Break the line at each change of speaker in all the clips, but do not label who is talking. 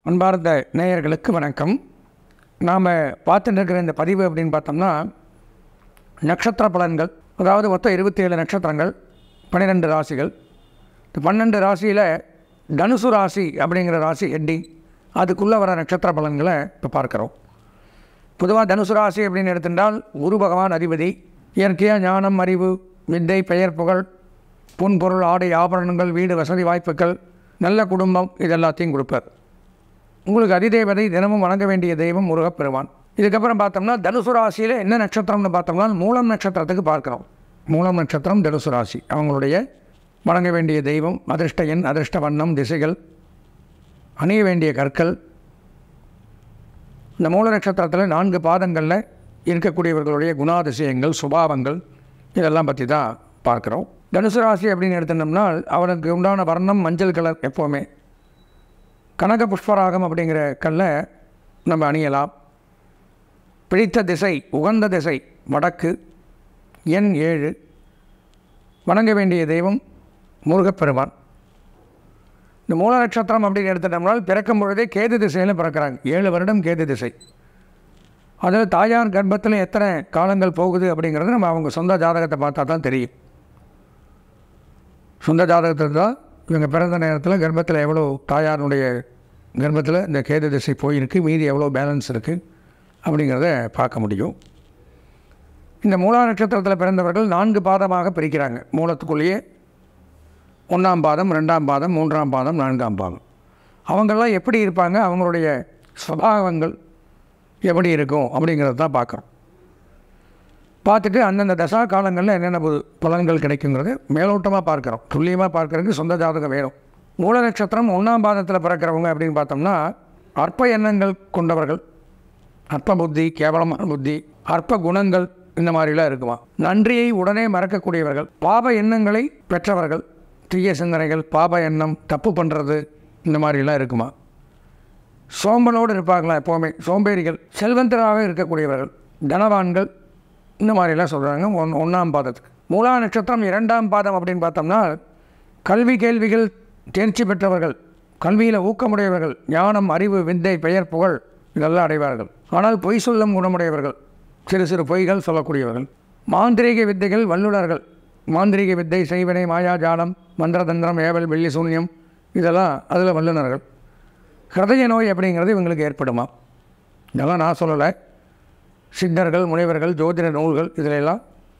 அன்பார்ந்த நேயர்களுக்கு வணக்கம் நாம் பார்த்துட்டு இருக்கிற இந்த பதிவு அப்படின்னு பார்த்தோம்னா நட்சத்திர பலன்கள் அதாவது மொத்தம் இருபத்தி ஏழு நட்சத்திரங்கள் பன்னிரெண்டு ராசிகள் இந்த பன்னெண்டு ராசியில் தனுசு ராசி அப்படிங்கிற ராசி ஹெட்டிங் அதுக்குள்ளே வர நட்சத்திர பலன்களை இப்போ பார்க்குறோம் பொதுவாக தனுசு ராசி அப்படின்னு எடுத்துட்டால் குரு பகவான் அதிபதி இயற்கையாக ஞானம் அறிவு வித்தை பெயர் புகழ் பொன் பொருள் ஆடை ஆபரணங்கள் வீடு வசதி வாய்ப்புகள் நல்ல குடும்பம் இது எல்லாத்தையும் கொடுப்பார் உங்களுக்கு அதிதேவதை தினமும் வணங்க வேண்டிய தெய்வம் முருகப்பெருமான் இதுக்கப்புறம் பார்த்தோம்னா தனுசு ராசியில் என்ன நட்சத்திரம்னு பார்த்தோம்னா மூலம் நட்சத்திரத்துக்கு பார்க்குறோம் மூலம் நட்சத்திரம் தனுசு ராசி அவங்களுடைய வணங்க வேண்டிய தெய்வம் அதிர்ஷ்ட எண் அதிர்ஷ்ட வண்ணம் திசைகள் அணிய வேண்டிய கற்கள் இந்த மூல நட்சத்திரத்தில் நான்கு பாதங்களில் இருக்கக்கூடியவர்களுடைய குணாதிசயங்கள் சுபாவங்கள் இதெல்லாம் பற்றி தான் பார்க்குறோம் தனுசு ராசி அப்படின்னு எடுத்துட்டோம்னா அவனுக்கு உண்டான வர்ணம் மஞ்சள் கலர் எப்போவுமே கனக புஷ்பராகம் அப்படிங்கிற கல்லை நம்ம அணியலாம் பிடித்த திசை உகந்த திசை வடக்கு எண் ஏழு வணங்க வேண்டிய தெய்வம் முருகப்பெருமான் இந்த மூல நட்சத்திரம் அப்படின்னு எடுத்துட்டோம்னால் பிறக்கும் பொழுதே கேது திசையில் பிறக்கிறாங்க ஏழு வருடம் கேது திசை அதில் தாயார் கர்ப்பத்தில் எத்தனை காலங்கள் போகுது அப்படிங்கிறது நம்ம அவங்க சொந்த ஜாதகத்தை பார்த்தா தான் தெரியும் சொந்த ஜாதகத்தில் தான் இவங்க பிறந்த நேரத்தில் கர்ப்பத்தில் எவ்வளோ தாயாருடைய கர்ப்பத்தில் இந்த கேது திசை போயிருக்கு மீதி எவ்வளோ பேலன்ஸ் இருக்குது அப்படிங்கிறத பார்க்க முடியும் இந்த மூலா நட்சத்திரத்தில் பிறந்தவர்கள் நான்கு பாதமாக பிரிக்கிறாங்க மூலத்துக்குள்ளேயே ஒன்றாம் பாதம் ரெண்டாம் பாதம் மூன்றாம் பாதம் நான்காம் பாதம் அவங்கெல்லாம் எப்படி இருப்பாங்க அவங்களுடைய ஸ்வபாவங்கள் எப்படி இருக்கும் அப்படிங்கிறத தான் பார்க்குறோம் பார்த்துட்டு அந்தந்த தசா காலங்களில் என்னென்ன புது பலன்கள் கிடைக்குங்கிறது மேலோட்டமாக பார்க்குறோம் துல்லியமாக பார்க்குறதுக்கு சொந்த ஜாதகம் வேணும் மூல நட்சத்திரம் ஒன்றாம் பாதத்தில் பிறக்கிறவங்க அப்படின்னு பார்த்தோம்னா அற்ப எண்ணங்கள் கொண்டவர்கள் அற்ப புத்தி கேவலமான புத்தி அற்ப குணங்கள் இந்த மாதிரிலாம் இருக்குமா நன்றியை உடனே மறக்கக்கூடியவர்கள் பாப எண்ணங்களை பெற்றவர்கள் தீய சிந்தனைகள் பாப எண்ணம் தப்பு பண்ணுறது இந்த மாதிரிலாம் இருக்குமா சோம்பலோடு இருப்பாங்களா எப்போவுமே சோம்பேறிகள் செல்வந்தராக இருக்கக்கூடியவர்கள் தனவான்கள் இந்த மாதிரிலாம் சொல்கிறாங்க ஒன் ஒன்றாம் பாதத்துக்கு மூலா நட்சத்திரம் இரண்டாம் பாதம் அப்படின்னு பார்த்தோம்னா கல்வி கேள்விகள் தேர்ச்சி பெற்றவர்கள் கல்வியில் ஊக்கமுடையவர்கள் ஞானம் அறிவு விந்தை பெயர் புகழ் இதெல்லாம் அடைவார்கள் ஆனால் பொய் சொல்லும் குணமுடையவர்கள் சிறு சிறு பொய்கள் சொல்லக்கூடியவர்கள் மாந்திரீக வித்தைகள் வல்லுநர்கள் மாந்திரீக வித்தை செய்வினை மாயாஜாலம் மந்திரதந்திரம் ஏவல் வெள்ளி சூன்யம் இதெல்லாம் அதில் வல்லுநர்கள் ஹிருதய நோய் அப்படிங்கிறது இவங்களுக்கு ஏற்படுமா இதெல்லாம் நான் சொல்லலை சித்தர்கள் முனைவர்கள் ஜோதிட நூல்கள் இதிலெல்லாம்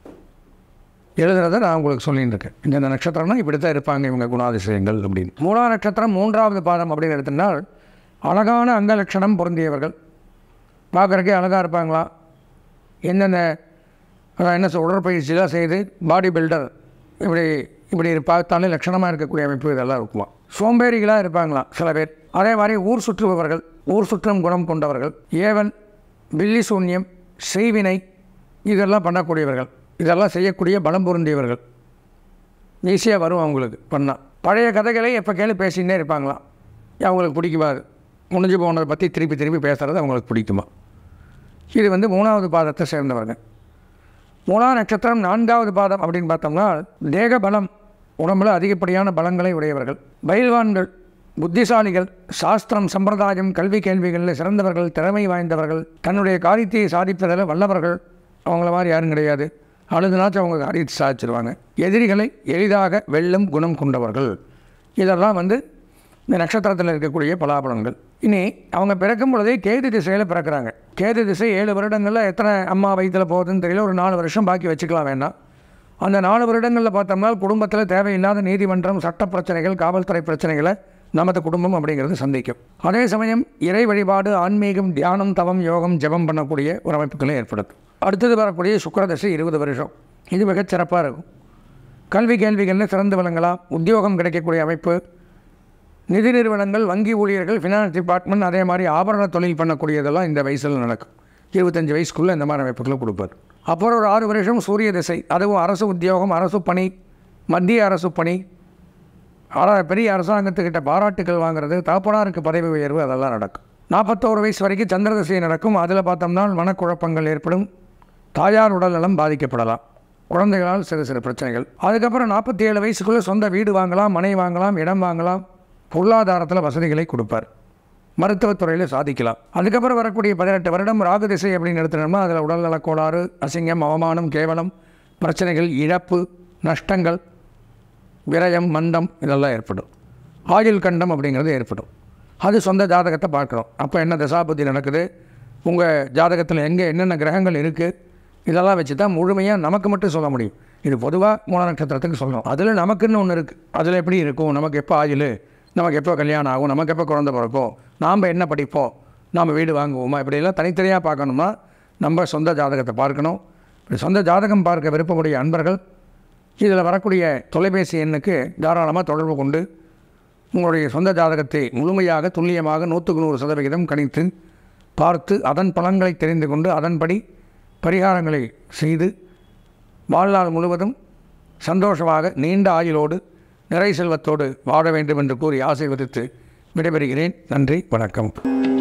எழுதுறதை நான் உங்களுக்கு சொல்லிட்டு இருக்கேன் இந்த நட்சத்திரம்னா இப்படி தான் இருப்பாங்க இவங்க குணாதிசயங்கள் அப்படின்னு மூலா நட்சத்திரம் மூன்றாவது பாதம் அப்படின்னு எடுத்தனால் அழகான அங்க லட்சணம் பொருந்தியவர்கள் பார்க்குறக்கே அழகாக இருப்பாங்களா என்னென்ன அதான் என்ன சொல் உடற்பயிற்சிலாம் செய்து பாடி பில்டர் இப்படி இப்படி பார்த்தாலே லட்சணமாக இருக்கக்கூடிய அமைப்பு இதெல்லாம் இருக்குமா சோம்பேறிகளாக இருப்பாங்களாம் சில பேர் அதே மாதிரி ஊர் சுற்றுபவர்கள் ஊர் சுற்றும் குணம் கொண்டவர்கள் ஏவல் பில்லி சூன்யம் செய்வினை இதெல்லாம் பண்ணக்கூடியவர்கள் இதெல்லாம் செய்யக்கூடிய பலம் பொருந்தியவர்கள் ஈஸியாக வரும் அவங்களுக்கு பண்ணால் பழைய கதைகளை எப்போ கேள்வி பேசிகிட்டே இருப்பாங்களாம் அவங்களுக்கு பிடிக்குமா அது முடிஞ்சு போனதை பற்றி திருப்பி திருப்பி பேசுகிறது அவங்களுக்கு பிடிக்குமா இது வந்து மூணாவது பாதத்தை சேர்ந்தவங்க மூலா நட்சத்திரம் நான்காவது பாதம் அப்படின்னு பார்த்தோம்னா தேக பலம் உடம்புல அதிகப்படியான பலங்களை உடையவர்கள் பயில்வான்கள் புத்திசாலிகள் சாஸ்திரம் சம்பிரதாயம் கல்வி கேள்விகளில் சிறந்தவர்கள் திறமை வாய்ந்தவர்கள் தன்னுடைய காரியத்தை சாதிப்பதில் வல்லவர்கள் அவங்கள மாதிரி யாரும் கிடையாது அழுதுனாச்சும் அவங்க காரியத்தை சாதிச்சிருவாங்க எதிரிகளை எளிதாக வெல்லும் குணம் கொண்டவர்கள் இதெல்லாம் வந்து இந்த நட்சத்திரத்தில் இருக்கக்கூடிய பலாபலன்கள் இனி அவங்க பிறக்கும் பொழுதே கேது திசையில் பிறக்கிறாங்க கேது திசை ஏழு வருடங்களில் எத்தனை அம்மா வயிற்றில் போகுதுன்னு தெரியல ஒரு நாலு வருஷம் பாக்கி வச்சுக்கலாம் வேண்டாம் அந்த நாலு வருடங்களில் பார்த்தோம்னா குடும்பத்தில் தேவையில்லாத நீதிமன்றம் சட்ட பிரச்சனைகள் காவல்துறை பிரச்சனைகளை நமது குடும்பம் அப்படிங்கிறது சந்திக்கும் அதே சமயம் இறை வழிபாடு ஆன்மீகம் தியானம் தவம் யோகம் ஜெபம் பண்ணக்கூடிய ஒரு அமைப்புகளை ஏற்படுத்தும் அடுத்தது வரக்கூடிய சுக்கரதசை இருபது வருஷம் இது மிகச் சிறப்பாக இருக்கும் கல்வி கேள்விகளில் சிறந்து விளங்கலாம் உத்தியோகம் கிடைக்கக்கூடிய அமைப்பு நிதி நிறுவனங்கள் வங்கி ஊழியர்கள் ஃபினான்ஸ் டிபார்ட்மெண்ட் அதே மாதிரி ஆபரண தொழில் பண்ணக்கூடியதெல்லாம் இந்த வயசில் நடக்கும் இருபத்தஞ்சி வயசுக்குள்ளே இந்த மாதிரி அமைப்புகளை கொடுப்பார் அப்புறம் ஒரு ஆறு வருஷம் சூரிய திசை அதுவும் அரசு உத்தியோகம் அரசு பணி மத்திய அரசு பணி ஆனால் பெரிய அரசாங்கத்துக்கிட்ட பாராட்டுகள் வாங்குறது தகப்பனாருக்கு பதவி உயர்வு அதெல்லாம் நடக்கும் நாற்பத்தோரு வயசு வரைக்கும் சந்திர திசை நடக்கும் அதில் பார்த்தோம்னா மனக்குழப்பங்கள் ஏற்படும் தாயார் உடல்நலம் பாதிக்கப்படலாம் குழந்தைகளால் சிறு சிறு பிரச்சனைகள் அதுக்கப்புறம் நாற்பத்தி ஏழு வயசுக்குள்ளே சொந்த வீடு வாங்கலாம் மனை வாங்கலாம் இடம் வாங்கலாம் பொருளாதாரத்தில் வசதிகளை கொடுப்பார் மருத்துவத்துறையில் சாதிக்கலாம் அதுக்கப்புறம் வரக்கூடிய பதினெட்டு வருடம் ராகு திசை அப்படின்னு எடுத்துனோம்னா அதில் உடல்நலக் கோளாறு அசிங்கம் அவமானம் கேவலம் பிரச்சனைகள் இழப்பு நஷ்டங்கள் விரயம் மந்தம் இதெல்லாம் ஏற்படும் ஆயுள் கண்டம் அப்படிங்கிறது ஏற்படும் அது சொந்த ஜாதகத்தை பார்க்குறோம் அப்போ என்ன தசாபுத்தி நடக்குது உங்கள் ஜாதகத்தில் எங்கே என்னென்ன கிரகங்கள் இருக்குது இதெல்லாம் வச்சு தான் முழுமையாக நமக்கு மட்டும் சொல்ல முடியும் இது பொதுவாக மூல நட்சத்திரத்துக்கு சொல்லணும் அதில் நமக்குன்னு ஒன்று இருக்குது அதில் எப்படி இருக்கும் நமக்கு எப்போ ஆயுள் நமக்கு எப்போ கல்யாணம் ஆகும் நமக்கு எப்போ குழந்தை பிறக்கும் நாம் என்ன படிப்போம் நாம் வீடு வாங்குவோமா இப்படியெல்லாம் தனித்தனியாக பார்க்கணும்னா நம்ம சொந்த ஜாதகத்தை பார்க்கணும் இப்படி சொந்த ஜாதகம் பார்க்க விருப்பமுடைய அன்பர்கள் இதில் வரக்கூடிய தொலைபேசி எண்ணுக்கு தாராளமாக தொடர்பு கொண்டு உங்களுடைய சொந்த ஜாதகத்தை முழுமையாக துல்லியமாக நூற்றுக்கு நூறு சதவிகிதம் கணித்து பார்த்து அதன் பலன்களை தெரிந்து கொண்டு அதன்படி பரிகாரங்களை செய்து வாழ்நாள் முழுவதும் சந்தோஷமாக நீண்ட ஆயுளோடு நிறை செல்வத்தோடு வாழ வேண்டும் என்று கூறி ஆசீர்வதித்து விடைபெறுகிறேன் நன்றி வணக்கம்